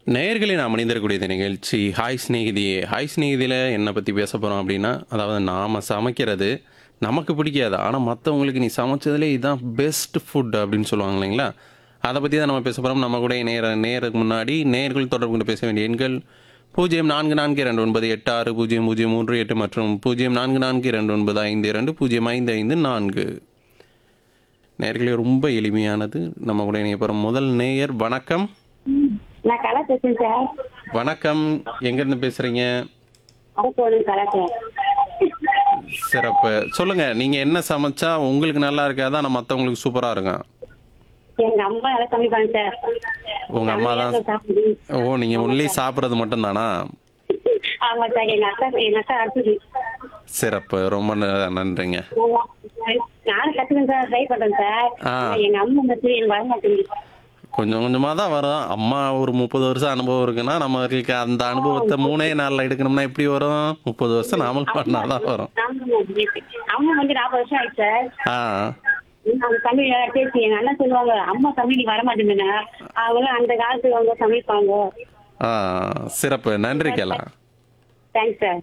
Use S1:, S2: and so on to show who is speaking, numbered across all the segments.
S1: நேயர்களே நாம் மனிதரக்கூடிய இந்த நிகழ்ச்சி ஹாய் ஸ்நேகிதியே ஹாய் ஸ்நேகிதியில் என்னை பற்றி பேச போகிறோம் அப்படின்னா அதாவது நாம் சமைக்கிறது நமக்கு பிடிக்காது ஆனால் மற்றவங்களுக்கு நீ சமைச்சதுலே இதுதான் பெஸ்ட் ஃபுட் அப்படின்னு சொல்லுவாங்க இல்லைங்களா அதை பற்றி தான் நம்ம பேச போகிறோம் நம்ம கூட நேர நேருக்கு முன்னாடி நேர்கள் தொடர்பு கொண்டு பேச வேண்டிய எண்கள் பூஜ்ஜியம் நான்கு நான்கு இரண்டு ஒன்பது எட்டு ஆறு பூஜ்ஜியம் பூஜ்ஜியம் மூன்று எட்டு மற்றும் பூஜ்ஜியம் நான்கு நான்கு இரண்டு ஒன்பது ஐந்து இரண்டு பூஜ்ஜியம் ஐந்து ஐந்து நான்கு நேர்களே ரொம்ப எளிமையானது நம்ம கூட இணைய போகிற முதல் நேயர் வணக்கம்
S2: நான் கலா பேசுறேன் சார்
S1: வணக்கம் எங்கேருந்து பேசுகிறீங்க
S2: அரசோடு கலா சார்
S1: சிறப்பு சொல்லுங்க நீங்க என்ன சமைச்சா உங்களுக்கு நல்லா இருக்காதா நான் மற்றவங்களுக்கு சூப்பரா இருக்கும்
S2: எங்க அம்மா நல்லா சமைப்பாங்க சார்
S1: உங்க அம்மா தான்
S2: சாப்பிடு.
S1: ஓ நீங்க ஒன்லி சாப்பிட்றது மட்டும் தானா
S2: ஆமா சார் எங்க அக்கா எங்க அக்கா அடுத்தது
S1: சிறப்பு ரொம்ப ந- நன்றிங்க
S2: நானும் கத்துக்கேன் சார் ட்ரை பண்றேன் சார்
S1: ஆ.
S2: ஆனா எங்க அம்மா மட்டும் எனக்கு வர மாட்டேங்குது
S1: கொஞ்சம் கொஞ்சமாக தான் வரும் அம்மா ஒரு முப்பது வருஷம் அனுபவம் இருக்குன்னா நம்மளுக்கு அந்த அனுபவத்தை மூணே நாளில் எடுக்கணும்னா எப்படி வரும் முப்பது வருஷம் நாமளும் பண்ணாதான் வரும்
S2: ஆமா, அம்மா வந்து நாற்பது வருஷம் ஆயிடுச்சு சார்
S1: ஆ
S2: அவங்க தமிழ் பேசி எங்க அண்ணன் சொல்லுவாங்க அம்மா தமிழ் வர மாட்டேங்குதுன்னா அவங்க அந்த காலத்துல அவங்க சமைப்பாங்க
S1: ஆ சிறப்பு நன்றி கேலாம்
S2: தேங்க்ஸ் சார்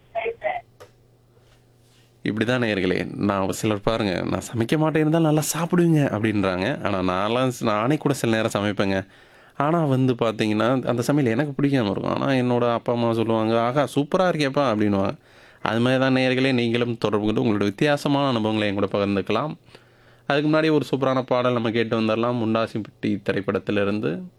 S1: இப்படி தான் நேர்களே நான் சிலர் பாருங்க நான் சமைக்க மாட்டேன் இருந்தாலும் நல்லா சாப்பிடுவீங்க அப்படின்றாங்க ஆனால் நான்லாம் நானே கூட சில நேரம் சமைப்பேங்க ஆனால் வந்து பார்த்தீங்கன்னா அந்த சமையல் எனக்கு பிடிக்காம இருக்கும் ஆனால் என்னோட அப்பா அம்மா சொல்லுவாங்க ஆகா சூப்பராக இருக்கேப்பா அப்படின்னுவாங்க அது மாதிரி தான் நேர்களே நீங்களும் தொடர்பு கொண்டு உங்களோட வித்தியாசமான அனுபவங்களை என் கூட பகிர்ந்துக்கலாம் அதுக்கு முன்னாடி ஒரு சூப்பரான பாடல் நம்ம கேட்டு வந்துடலாம் முண்டாசிப்பட்டி திரைப்படத்திலிருந்து